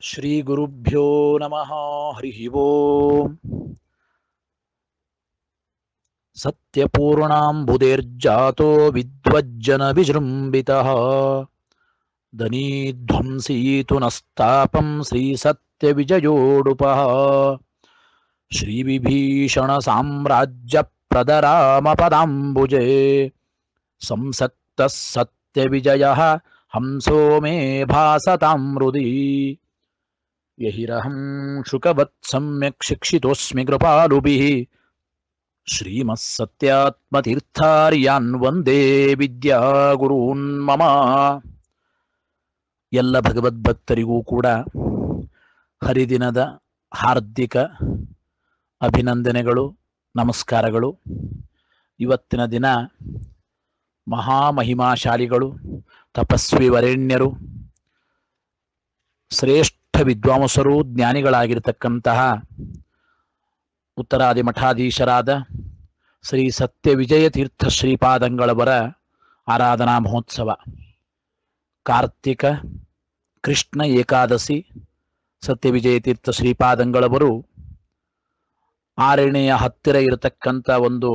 ಶ್ರೀಗುರುಭ್ಯೋ ನಮಃ ಹರಿ ಓಂ ಸತ್ಯಪೂರ್ಣಾಂಬುದೇರ್ಜಾತೋ ವಿದ್ವಜ್ಜನ ವಿಜೃಂಭಿತಃ ದನೀಧ್ವಂಸೀತು ನಸ್ತಾಪಂ ಶ್ರೀಸತ್ಯವಿಜಯೋಡುಪಃ ಶ್ರೀವಿಭೀಷಣ ಸಾಮ್ರಾಜ್ಯ ಪ್ರದರಾಮ ಪದಾಂಬುಜೆ ಸಂಸಕ್ತಃ ಸತ್ಯವಿಜಯಃ ಹಂಸೋ ಮೇ ಭಾಸತಾಂ ಹೃದಿ ಯಹಿರಹಂ ಶುಕವತ್ ಸಮ್ಯಕ್ ಶಿಕ್ಷಿತೋಸ್ಮಿ ಕೃಪಾಲುಭಿಃ ಶ್ರೀಮತ್ಸತ್ಯಾತ್ಮತೀರ್ಥಾರ್ಯಾನ್ ವಂದೇ ವಿದ್ಯಾಗುರೂನ್ ಮಮ ಎಲ್ಲ ಭಗವದ್ಭಕ್ತರಿಗೂ ಕೂಡ ಹರಿದಿನದ ಹಾರ್ದಿಕ ಅಭಿನಂದನೆಗಳು ನಮಸ್ಕಾರಗಳು ಇವತ್ತಿನ ದಿನ ಮಹಾಮಹಿಮಾಶಾಲಿಗಳು ತಪಸ್ವಿ ವರೇಣ್ಯರು ಶ್ರೇಷ್ಠ ವಿದ್ವಾಂಸರು ಜ್ಞಾನಿಗಳಾಗಿರ್ತಕ್ಕಂತಹ ಉತ್ತರಾದಿ ಮಠಾಧೀಶರಾದ ಶ್ರೀ ಸತ್ಯ ವಿಜಯ ತೀರ್ಥ ಶ್ರೀಪಾದಂಗಳವರ ಆರಾಧನಾ ಮಹೋತ್ಸವ ಕಾರ್ತಿಕ ಕೃಷ್ಣ ಏಕಾದಶಿ ಸತ್ಯ ವಿಜಯ ತೀರ್ಥ ಶ್ರೀಪಾದಂಗಳವರು ಆರನೆಯ ಹತ್ತಿರ ಇರತಕ್ಕಂಥ ಒಂದು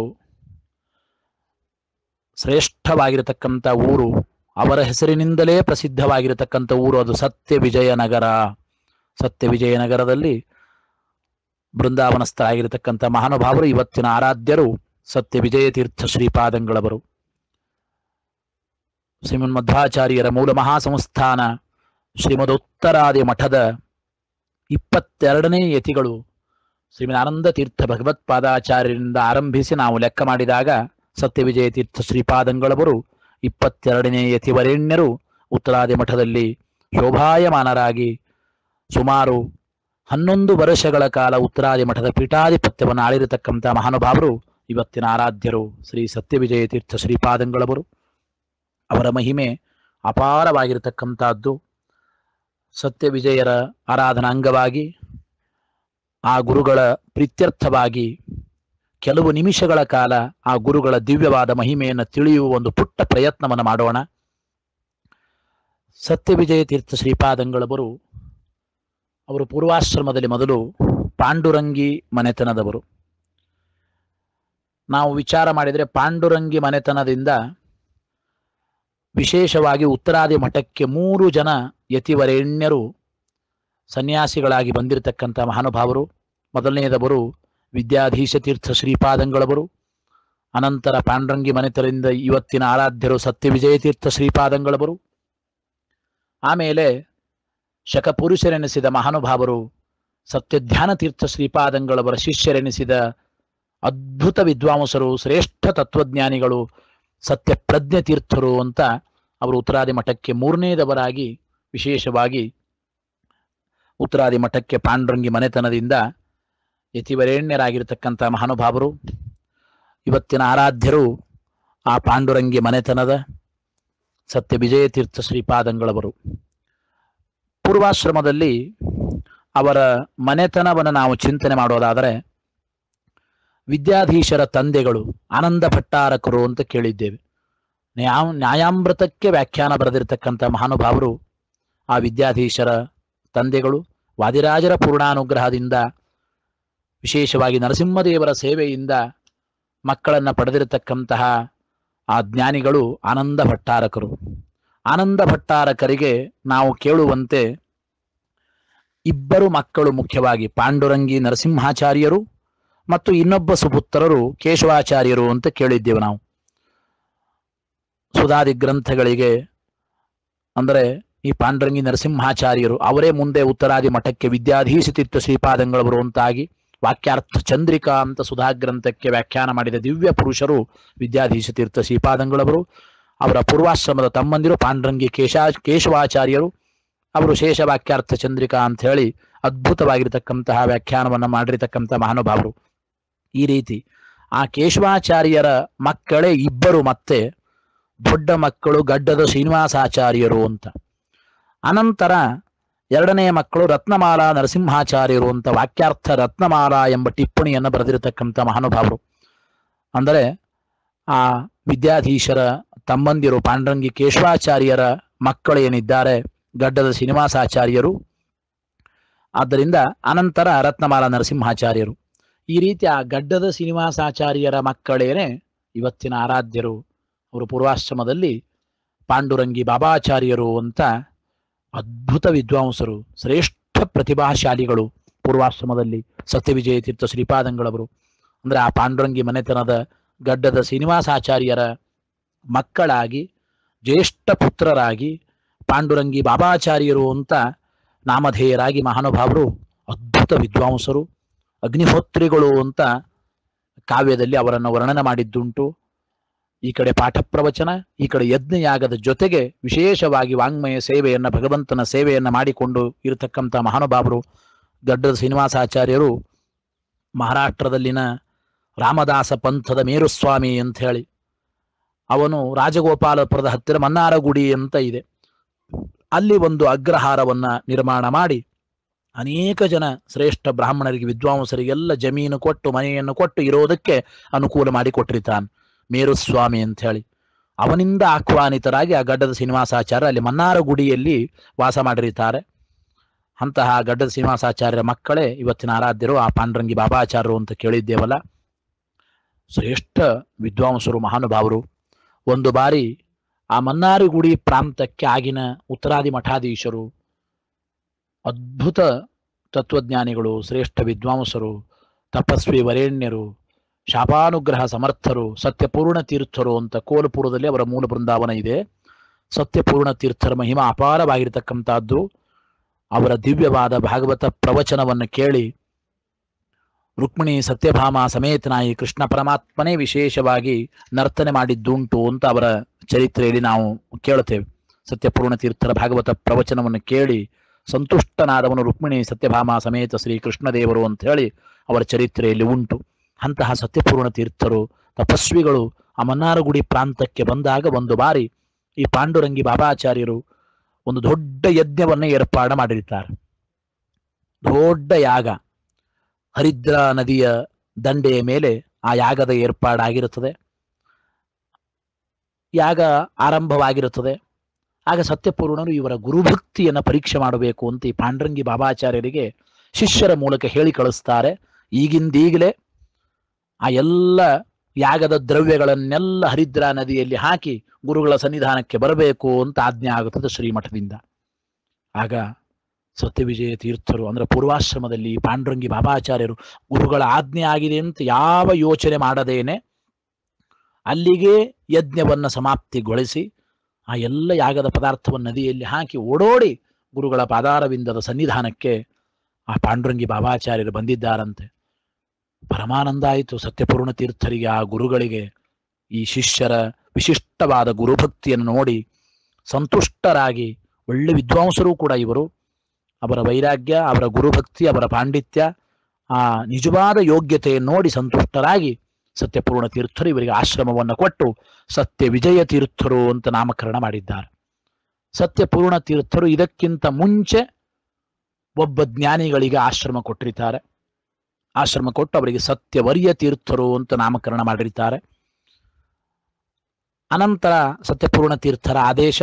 ಶ್ರೇಷ್ಠವಾಗಿರತಕ್ಕಂಥ ಊರು ಅವರ ಹೆಸರಿನಿಂದಲೇ ಪ್ರಸಿದ್ಧವಾಗಿರತಕ್ಕಂಥ ಊರು ಅದು ಸತ್ಯ ವಿಜಯನಗರ ಸತ್ಯ ವಿಜಯನಗರದಲ್ಲಿ ಬೃಂದಾವನಸ್ಥರಾಗಿರತಕ್ಕಂಥ ಮಹಾನುಭಾವರು ಇವತ್ತಿನ ಆರಾಧ್ಯರು ಸತ್ಯ ವಿಜಯ ತೀರ್ಥ ಶ್ರೀಪಾದಂಗಳವರು ಶ್ರೀಮನ್ ಮಧ್ವಾಚಾರ್ಯರ ಮೂಲ ಮಹಾಸಂಸ್ಥಾನ ಶ್ರೀಮದೋತ್ತರಾದಿ ಮಠದ ಇಪ್ಪತ್ತೆರಡನೇ ಯತಿಗಳು ಶ್ರೀಮನ್ ಆನಂದ ತೀರ್ಥ ಭಗವತ್ಪಾದಾಚಾರ್ಯರಿಂದ ಆರಂಭಿಸಿ ನಾವು ಲೆಕ್ಕ ಮಾಡಿದಾಗ ಸತ್ಯ ವಿಜಯ ತೀರ್ಥ ಶ್ರೀಪಾದಂಗಳವರು ಇಪ್ಪತ್ತೆರಡನೇ ಯತಿವರೇಣ್ಯರು ಉತ್ತರಾದಿ ಮಠದಲ್ಲಿ ಶೋಭಾಯಮಾನರಾಗಿ ಸುಮಾರು ಹನ್ನೊಂದು ವರ್ಷಗಳ ಕಾಲ ಉತ್ತರಾದಿ ಮಠದ ಪೀಠಾಧಿಪತ್ಯವನ್ನು ಆಳಿರತಕ್ಕಂಥ ಮಹಾನುಭಾವರು ಇವತ್ತಿನ ಆರಾಧ್ಯರು ಶ್ರೀ ಸತ್ಯ ವಿಜಯ ತೀರ್ಥ ಶ್ರೀಪಾದಂಗಳವರು ಅವರ ಮಹಿಮೆ ಅಪಾರವಾಗಿರತಕ್ಕಂಥದ್ದು ಸತ್ಯ ವಿಜಯರ ಆರಾಧನಾ ಅಂಗವಾಗಿ ಆ ಗುರುಗಳ ಪ್ರೀತ್ಯರ್ಥವಾಗಿ ಕೆಲವು ನಿಮಿಷಗಳ ಕಾಲ ಆ ಗುರುಗಳ ದಿವ್ಯವಾದ ಮಹಿಮೆಯನ್ನು ತಿಳಿಯುವ ಒಂದು ಪುಟ್ಟ ಪ್ರಯತ್ನವನ್ನು ಮಾಡೋಣ ಸತ್ಯ ವಿಜಯ ತೀರ್ಥ ಶ್ರೀಪಾದಂಗಳವರು ಅವರು ಪೂರ್ವಾಶ್ರಮದಲ್ಲಿ ಮೊದಲು ಪಾಂಡುರಂಗಿ ಮನೆತನದವರು ನಾವು ವಿಚಾರ ಮಾಡಿದರೆ ಪಾಂಡುರಂಗಿ ಮನೆತನದಿಂದ ವಿಶೇಷವಾಗಿ ಉತ್ತರಾದಿ ಮಠಕ್ಕೆ ಮೂರು ಜನ ಯತಿವರೇಣ್ಯರು ಸನ್ಯಾಸಿಗಳಾಗಿ ಬಂದಿರತಕ್ಕಂಥ ಮಹಾನುಭಾವರು ಮೊದಲನೆಯದವರು ವಿದ್ಯಾಧೀಶ ತೀರ್ಥ ಶ್ರೀಪಾದಂಗಳವರು ಅನಂತರ ಪಾಂಡ್ರಂಗಿ ಮನೆತರಿಂದ ಇವತ್ತಿನ ಆರಾಧ್ಯರು ಸತ್ಯ ವಿಜಯ ತೀರ್ಥ ಶ್ರೀಪಾದಂಗಳವರು ಆಮೇಲೆ ಶಕಪುರುಷರೆನಿಸಿದ ಮಹಾನುಭಾವರು ಸತ್ಯಧ್ಯಾನ ತೀರ್ಥ ಶ್ರೀಪಾದಂಗಳವರ ಶಿಷ್ಯರೆನಿಸಿದ ಅದ್ಭುತ ವಿದ್ವಾಂಸರು ಶ್ರೇಷ್ಠ ತತ್ವಜ್ಞಾನಿಗಳು ಸತ್ಯ ಪ್ರಜ್ಞೆ ತೀರ್ಥರು ಅಂತ ಅವರು ಉತ್ತರಾದಿ ಮಠಕ್ಕೆ ಮೂರನೇದವರಾಗಿ ವಿಶೇಷವಾಗಿ ಉತ್ತರಾದಿ ಮಠಕ್ಕೆ ಪಾಂಡ್ರಂಗಿ ಮನೆತನದಿಂದ ಯತಿವರೇಣ್ಯರಾಗಿರ್ತಕ್ಕಂಥ ಮಹಾನುಭಾವರು ಇವತ್ತಿನ ಆರಾಧ್ಯರು ಆ ಪಾಂಡುರಂಗಿ ಮನೆತನದ ಸತ್ಯ ವಿಜಯ ತೀರ್ಥ ಶ್ರೀಪಾದಂಗಳವರು ಪೂರ್ವಾಶ್ರಮದಲ್ಲಿ ಅವರ ಮನೆತನವನ್ನು ನಾವು ಚಿಂತನೆ ಮಾಡೋದಾದರೆ ವಿದ್ಯಾಧೀಶರ ತಂದೆಗಳು ಆನಂದ ಭಟ್ಟಾರಕರು ಅಂತ ಕೇಳಿದ್ದೇವೆ ನ್ಯಾ ನ್ಯಾಯಾಮೃತಕ್ಕೆ ವ್ಯಾಖ್ಯಾನ ಬರೆದಿರತಕ್ಕಂಥ ಮಹಾನುಭಾವರು ಆ ವಿದ್ಯಾಧೀಶರ ತಂದೆಗಳು ವಾದಿರಾಜರ ಪೂರ್ಣಾನುಗ್ರಹದಿಂದ ವಿಶೇಷವಾಗಿ ನರಸಿಂಹದೇವರ ಸೇವೆಯಿಂದ ಮಕ್ಕಳನ್ನು ಪಡೆದಿರತಕ್ಕಂತಹ ಆ ಜ್ಞಾನಿಗಳು ಆನಂದ ಭಟ್ಟಾರಕರು ಆನಂದ ಭಟ್ಟಾರಕರಿಗೆ ನಾವು ಕೇಳುವಂತೆ ಇಬ್ಬರು ಮಕ್ಕಳು ಮುಖ್ಯವಾಗಿ ಪಾಂಡುರಂಗಿ ನರಸಿಂಹಾಚಾರ್ಯರು ಮತ್ತು ಇನ್ನೊಬ್ಬ ಸುಪುತ್ರರು ಕೇಶವಾಚಾರ್ಯರು ಅಂತ ಕೇಳಿದ್ದೇವೆ ನಾವು ಸುಧಾದಿ ಗ್ರಂಥಗಳಿಗೆ ಅಂದರೆ ಈ ಪಾಂಡುರಂಗಿ ನರಸಿಂಹಾಚಾರ್ಯರು ಅವರೇ ಮುಂದೆ ಉತ್ತರಾದಿ ಮಠಕ್ಕೆ ವಿದ್ಯಾಧೀಶ ತೀರ್ಥ ಶ್ರೀಪಾದಂಗಳವರು ಅಂತಾಗಿ ವಾಕ್ಯಾರ್ಥ ಚಂದ್ರಿಕಾ ಅಂತ ಸುಧಾ ಗ್ರಂಥಕ್ಕೆ ವ್ಯಾಖ್ಯಾನ ಮಾಡಿದ ದಿವ್ಯ ಪುರುಷರು ವಿದ್ಯಾಧೀಶ ತೀರ್ಥ ಶ್ರೀಪಾದಂಗಳವರು ಅವರ ಪೂರ್ವಾಶ್ರಮದ ತಮ್ಮಂದಿರು ಪಾಂಡ್ರಂಗಿ ಕೇಶ ಕೇಶವಾಚಾರ್ಯರು ಅವರು ಶೇಷ ವಾಕ್ಯಾರ್ಥ ಚಂದ್ರಿಕಾ ಅಂತ ಹೇಳಿ ಅದ್ಭುತವಾಗಿರತಕ್ಕಂತಹ ವ್ಯಾಖ್ಯಾನವನ್ನು ಮಾಡಿರತಕ್ಕಂಥ ಮಹಾನುಭಾವರು ಈ ರೀತಿ ಆ ಕೇಶವಾಚಾರ್ಯರ ಮಕ್ಕಳೇ ಇಬ್ಬರು ಮತ್ತೆ ದೊಡ್ಡ ಮಕ್ಕಳು ಗಡ್ಡದ ಶ್ರೀನಿವಾಸಾಚಾರ್ಯರು ಅಂತ ಅನಂತರ ಎರಡನೆಯ ಮಕ್ಕಳು ರತ್ನಮಾಲಾ ನರಸಿಂಹಾಚಾರ್ಯರು ಅಂತ ವಾಕ್ಯಾರ್ಥ ರತ್ನಮಾಲಾ ಎಂಬ ಟಿಪ್ಪಣಿಯನ್ನು ಬರೆದಿರತಕ್ಕಂಥ ಮಹಾನುಭಾವರು ಅಂದರೆ ಆ ವಿದ್ಯಾಧೀಶರ ತಮ್ಮಂದಿರು ಪಾಂಡ್ರಂಗಿ ಕೇಶವಾಚಾರ್ಯರ ಮಕ್ಕಳು ಏನಿದ್ದಾರೆ ಗಡ್ಡದ ಶ್ರೀನಿವಾಸಾಚಾರ್ಯರು ಆದ್ದರಿಂದ ಅನಂತರ ರತ್ನಮಾಲ ನರಸಿಂಹಾಚಾರ್ಯರು ಈ ರೀತಿ ಆ ಗಡ್ಡದ ಶ್ರೀನಿವಾಸಾಚಾರ್ಯರ ಮಕ್ಕಳೇನೆ ಇವತ್ತಿನ ಆರಾಧ್ಯರು ಅವರು ಪೂರ್ವಾಶ್ರಮದಲ್ಲಿ ಪಾಂಡುರಂಗಿ ಬಾಬಾಚಾರ್ಯರು ಅಂತ ಅದ್ಭುತ ವಿದ್ವಾಂಸರು ಶ್ರೇಷ್ಠ ಪ್ರತಿಭಾಶಾಲಿಗಳು ಪೂರ್ವಾಶ್ರಮದಲ್ಲಿ ಸತ್ಯವಿಜಯ ತೀರ್ಥ ಶ್ರೀಪಾದಂಗಳವರು ಅಂದ್ರೆ ಆ ಪಾಂಡುರಂಗಿ ಮನೆತನದ ಗಡ್ಡದ ಶ್ರೀನಿವಾಸಾಚಾರ್ಯರ ಮಕ್ಕಳಾಗಿ ಜ್ಯೇಷ್ಠ ಪುತ್ರರಾಗಿ ಪಾಂಡುರಂಗಿ ಬಾಬಾಚಾರ್ಯರು ಅಂತ ನಾಮಧೇಯರಾಗಿ ಮಹಾನುಭಾವರು ಅದ್ಭುತ ವಿದ್ವಾಂಸರು ಅಗ್ನಿಹೋತ್ರಿಗಳು ಅಂತ ಕಾವ್ಯದಲ್ಲಿ ಅವರನ್ನು ವರ್ಣನೆ ಮಾಡಿದ್ದುಂಟು ಈ ಕಡೆ ಪಾಠ ಪ್ರವಚನ ಈ ಕಡೆ ಯಜ್ಞಯಾಗದ ಜೊತೆಗೆ ವಿಶೇಷವಾಗಿ ವಾಂಗ್ಮಯ ಸೇವೆಯನ್ನ ಭಗವಂತನ ಸೇವೆಯನ್ನ ಮಾಡಿಕೊಂಡು ಇರತಕ್ಕಂಥ ಮಹಾನುಭಾವರು ಗಡ್ಡದ ಶ್ರೀನಿವಾಸಾಚಾರ್ಯರು ಮಹಾರಾಷ್ಟ್ರದಲ್ಲಿನ ರಾಮದಾಸ ಪಂಥದ ಮೇರುಸ್ವಾಮಿ ಅಂತ ಹೇಳಿ ಅವನು ರಾಜಗೋಪಾಲಪುರದ ಹತ್ತಿರ ಮನ್ನಾರಗುಡಿ ಅಂತ ಇದೆ ಅಲ್ಲಿ ಒಂದು ಅಗ್ರಹಾರವನ್ನ ನಿರ್ಮಾಣ ಮಾಡಿ ಅನೇಕ ಜನ ಶ್ರೇಷ್ಠ ಬ್ರಾಹ್ಮಣರಿಗೆ ವಿದ್ವಾಂಸರಿಗೆಲ್ಲ ಜಮೀನು ಕೊಟ್ಟು ಮನೆಯನ್ನು ಕೊಟ್ಟು ಇರೋದಕ್ಕೆ ಅನುಕೂಲ ಮಾಡಿ ಕೊಟ್ಟಿರ್ತಾನೆ ಮೇರುಸ್ವಾಮಿ ಅಂತ ಹೇಳಿ ಅವನಿಂದ ಆಹ್ವಾನಿತರಾಗಿ ಆ ಗಡ್ಡದ ಶ್ರೀನಿವಾಸಾಚಾರ್ಯ ಅಲ್ಲಿ ಮನ್ನಾರಗುಡಿಯಲ್ಲಿ ವಾಸ ಮಾಡಿರ್ತಾರೆ ಅಂತಹ ಗಡ್ಡದ ಶ್ರೀನಿವಾಸಾಚಾರ್ಯರ ಮಕ್ಕಳೇ ಇವತ್ತಿನ ಆರಾಧ್ಯರು ಆ ಪಾಂಡ್ರಂಗಿ ಬಾಬಾಚಾರ್ಯರು ಅಂತ ಕೇಳಿದ್ದೇವಲ್ಲ ಶ್ರೇಷ್ಠ ವಿದ್ವಾಂಸರು ಮಹಾನುಭಾವರು ಒಂದು ಬಾರಿ ಆ ಮನ್ನಾರಗುಡಿ ಪ್ರಾಂತಕ್ಕೆ ಆಗಿನ ಉತ್ತರಾದಿ ಮಠಾಧೀಶರು ಅದ್ಭುತ ತತ್ವಜ್ಞಾನಿಗಳು ಶ್ರೇಷ್ಠ ವಿದ್ವಾಂಸರು ತಪಸ್ವಿ ವರೇಣ್ಯರು ಶಾಪಾನುಗ್ರಹ ಸಮರ್ಥರು ಸತ್ಯಪೂರ್ಣ ತೀರ್ಥರು ಅಂತ ಕೋಲ್ಪುರದಲ್ಲಿ ಅವರ ಮೂಲ ಬೃಂದಾವನ ಇದೆ ಸತ್ಯಪೂರ್ಣ ತೀರ್ಥರ ಮಹಿಮಾ ಅಪಾರವಾಗಿರತಕ್ಕಂಥದ್ದು ಅವರ ದಿವ್ಯವಾದ ಭಾಗವತ ಪ್ರವಚನವನ್ನು ಕೇಳಿ ರುಕ್ಮಿಣಿ ಸತ್ಯಭಾಮ ಸಮೇತನಾಯಿ ಕೃಷ್ಣ ಪರಮಾತ್ಮನೇ ವಿಶೇಷವಾಗಿ ನರ್ತನೆ ಮಾಡಿದ್ದುಂಟು ಅಂತ ಅವರ ಚರಿತ್ರೆಯಲ್ಲಿ ನಾವು ಕೇಳುತ್ತೇವೆ ಸತ್ಯಪೂರ್ಣ ತೀರ್ಥರ ಭಾಗವತ ಪ್ರವಚನವನ್ನು ಕೇಳಿ ಸಂತುಷ್ಟನಾದವನು ರುಕ್ಮಿಣಿ ಸತ್ಯಭಾಮ ಸಮೇತ ಶ್ರೀ ಕೃಷ್ಣದೇವರು ಅಂತ ಹೇಳಿ ಅವರ ಚರಿತ್ರೆಯಲ್ಲಿ ಉಂಟು ಅಂತಹ ಸತ್ಯಪೂರ್ಣ ತೀರ್ಥರು ತಪಸ್ವಿಗಳು ಆ ಮನ್ನಾರಗುಡಿ ಪ್ರಾಂತಕ್ಕೆ ಬಂದಾಗ ಒಂದು ಬಾರಿ ಈ ಪಾಂಡುರಂಗಿ ಬಾಬಾಚಾರ್ಯರು ಒಂದು ದೊಡ್ಡ ಯಜ್ಞವನ್ನ ಏರ್ಪಾಡು ಮಾಡಿರ್ತಾರೆ ದೊಡ್ಡ ಯಾಗ ಹರಿದ್ರಾ ನದಿಯ ದಂಡೆಯ ಮೇಲೆ ಆ ಯಾಗದ ಏರ್ಪಾಡಾಗಿರುತ್ತದೆ ಯಾಗ ಆರಂಭವಾಗಿರುತ್ತದೆ ಆಗ ಸತ್ಯಪೂರ್ಣರು ಇವರ ಗುರುಭಕ್ತಿಯನ್ನ ಪರೀಕ್ಷೆ ಮಾಡಬೇಕು ಅಂತ ಈ ಪಾಂಡ್ರಂಗಿ ಬಾಬಾಚಾರ್ಯರಿಗೆ ಶಿಷ್ಯರ ಮೂಲಕ ಹೇಳಿ ಕಳಿಸ್ತಾರೆ ಈಗಿಂದೀಗಲೇ ಆ ಎಲ್ಲ ಯಾಗದ ದ್ರವ್ಯಗಳನ್ನೆಲ್ಲ ಹರಿದ್ರಾ ನದಿಯಲ್ಲಿ ಹಾಕಿ ಗುರುಗಳ ಸನ್ನಿಧಾನಕ್ಕೆ ಬರಬೇಕು ಅಂತ ಆಜ್ಞೆ ಆಗುತ್ತದೆ ಶ್ರೀಮಠದಿಂದ ಆಗ ಸತ್ಯವಿಜಯ ತೀರ್ಥರು ಅಂದ್ರೆ ಪೂರ್ವಾಶ್ರಮದಲ್ಲಿ ಪಾಂಡುರಂಗಿ ಬಾಬಾಚಾರ್ಯರು ಗುರುಗಳ ಆಜ್ಞೆ ಆಗಿದೆ ಅಂತ ಯಾವ ಯೋಚನೆ ಮಾಡದೇನೆ ಅಲ್ಲಿಗೆ ಯಜ್ಞವನ್ನ ಸಮಾಪ್ತಿಗೊಳಿಸಿ ಆ ಎಲ್ಲ ಯಾಗದ ಪದಾರ್ಥವನ್ನು ನದಿಯಲ್ಲಿ ಹಾಕಿ ಓಡೋಡಿ ಗುರುಗಳ ಪಾದಾರವಿಂದದ ಸನ್ನಿಧಾನಕ್ಕೆ ಆ ಪಾಂಡುರಂಗಿ ಬಾಬಾಚಾರ್ಯರು ಬಂದಿದ್ದಾರಂತೆ ಪರಮಾನಂದ ಆಯಿತು ಸತ್ಯಪೂರ್ಣ ತೀರ್ಥರಿಗೆ ಆ ಗುರುಗಳಿಗೆ ಈ ಶಿಷ್ಯರ ವಿಶಿಷ್ಟವಾದ ಗುರುಭಕ್ತಿಯನ್ನು ನೋಡಿ ಸಂತುಷ್ಟರಾಗಿ ಒಳ್ಳೆ ವಿದ್ವಾಂಸರು ಕೂಡ ಇವರು ಅವರ ವೈರಾಗ್ಯ ಅವರ ಗುರುಭಕ್ತಿ ಅವರ ಪಾಂಡಿತ್ಯ ಆ ನಿಜವಾದ ಯೋಗ್ಯತೆಯನ್ನು ನೋಡಿ ಸಂತುಷ್ಟರಾಗಿ ಸತ್ಯಪೂರ್ಣ ತೀರ್ಥರು ಇವರಿಗೆ ಆಶ್ರಮವನ್ನು ಕೊಟ್ಟು ಸತ್ಯ ವಿಜಯ ತೀರ್ಥರು ಅಂತ ನಾಮಕರಣ ಮಾಡಿದ್ದಾರೆ ಸತ್ಯಪೂರ್ಣ ತೀರ್ಥರು ಇದಕ್ಕಿಂತ ಮುಂಚೆ ಒಬ್ಬ ಜ್ಞಾನಿಗಳಿಗೆ ಆಶ್ರಮ ಕೊಟ್ಟಿರ್ತಾರೆ ಆಶ್ರಮ ಕೊಟ್ಟು ಅವರಿಗೆ ಸತ್ಯವರ್ಯ ತೀರ್ಥರು ಅಂತ ನಾಮಕರಣ ಮಾಡಿರ್ತಾರೆ ಅನಂತರ ಸತ್ಯಪೂರ್ಣ ತೀರ್ಥರ ಆದೇಶ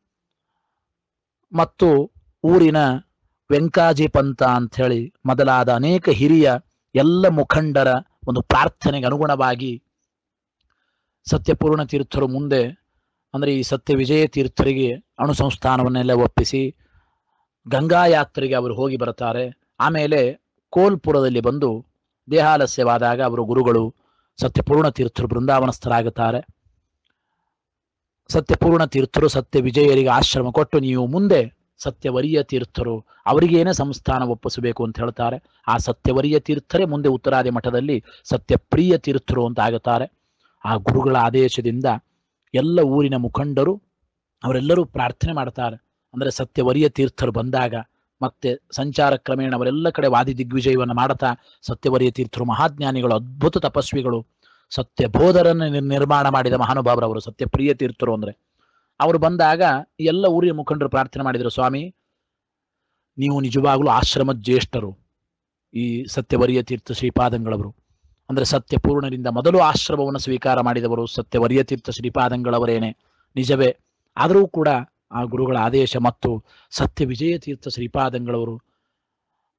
ಮತ್ತು ಊರಿನ ವೆಂಕಾಜಿ ಪಂತ ಅಂತ ಹೇಳಿ ಮೊದಲಾದ ಅನೇಕ ಹಿರಿಯ ಎಲ್ಲ ಮುಖಂಡರ ಒಂದು ಪ್ರಾರ್ಥನೆಗೆ ಅನುಗುಣವಾಗಿ ಸತ್ಯಪೂರ್ಣ ತೀರ್ಥರು ಮುಂದೆ ಅಂದ್ರೆ ಈ ಸತ್ಯ ವಿಜಯ ತೀರ್ಥರಿಗೆ ಅಣು ಸಂಸ್ಥಾನವನ್ನೆಲ್ಲ ಒಪ್ಪಿಸಿ ಗಂಗಾ ಯಾತ್ರೆಗೆ ಅವರು ಹೋಗಿ ಬರ್ತಾರೆ ಆಮೇಲೆ ಕೋಲ್ಪುರದಲ್ಲಿ ಬಂದು ದೇಹಾಲಸ್ಯವಾದಾಗ ಅವರು ಗುರುಗಳು ಸತ್ಯಪೂರ್ಣ ತೀರ್ಥರು ಬೃಂದಾವನಸ್ಥರಾಗುತ್ತಾರೆ ಸತ್ಯಪೂರ್ಣ ತೀರ್ಥರು ಸತ್ಯ ವಿಜಯರಿಗೆ ಆಶ್ರಮ ಕೊಟ್ಟು ನೀವು ಮುಂದೆ ಸತ್ಯವರಿಯ ತೀರ್ಥರು ಅವರಿಗೇನೆ ಸಂಸ್ಥಾನ ಒಪ್ಪಿಸಬೇಕು ಅಂತ ಹೇಳ್ತಾರೆ ಆ ಸತ್ಯವರಿಯ ತೀರ್ಥರೇ ಮುಂದೆ ಉತ್ತರಾದಿ ಮಠದಲ್ಲಿ ಸತ್ಯಪ್ರಿಯ ತೀರ್ಥರು ಅಂತ ಆಗುತ್ತಾರೆ ಆ ಗುರುಗಳ ಆದೇಶದಿಂದ ಎಲ್ಲ ಊರಿನ ಮುಖಂಡರು ಅವರೆಲ್ಲರೂ ಪ್ರಾರ್ಥನೆ ಮಾಡ್ತಾರೆ ಅಂದ್ರೆ ಸತ್ಯವರಿಯ ತೀರ್ಥರು ಬಂದಾಗ ಮತ್ತೆ ಸಂಚಾರ ಕ್ರಮೇಣ ಅವರೆಲ್ಲ ಕಡೆ ವಾದಿ ದಿಗ್ವಿಜಯವನ್ನು ಮಾಡುತ್ತಾ ಸತ್ಯವರಿಯ ತೀರ್ಥರು ಮಹಾಜ್ಞಾನಿಗಳು ಅದ್ಭುತ ತಪಸ್ವಿಗಳು ಸತ್ಯ ಬೋಧರನ್ನು ನಿರ್- ನಿರ್ಮಾಣ ಮಾಡಿದ ಮಹಾನುಭಾವರು ಅವರು ಸತ್ಯಪ್ರಿಯ ತೀರ್ಥರು ಅಂದ್ರೆ ಅವರು ಬಂದಾಗ ಎಲ್ಲ ಊರಿನ ಮುಖಂಡರು ಪ್ರಾರ್ಥನೆ ಮಾಡಿದರು ಸ್ವಾಮಿ ನೀವು ನಿಜವಾಗ್ಲೂ ಆಶ್ರಮದ ಜ್ಯೇಷ್ಠರು ಈ ಸತ್ಯವರಿಯ ತೀರ್ಥ ಶ್ರೀಪಾದಂಗಳವರು ಅಂದ್ರೆ ಸತ್ಯಪೂರ್ಣರಿಂದ ಮೊದಲು ಆಶ್ರಮವನ್ನು ಸ್ವೀಕಾರ ಮಾಡಿದವರು ಸತ್ಯವರಿಯ ತೀರ್ಥ ಶ್ರೀಪಾದಂಗಳವರೇನೆ ನಿಜವೇ ಆದರೂ ಕೂಡ ಆ ಗುರುಗಳ ಆದೇಶ ಮತ್ತು ಸತ್ಯ ವಿಜಯ ತೀರ್ಥ ಶ್ರೀಪಾದಂಗಳವರು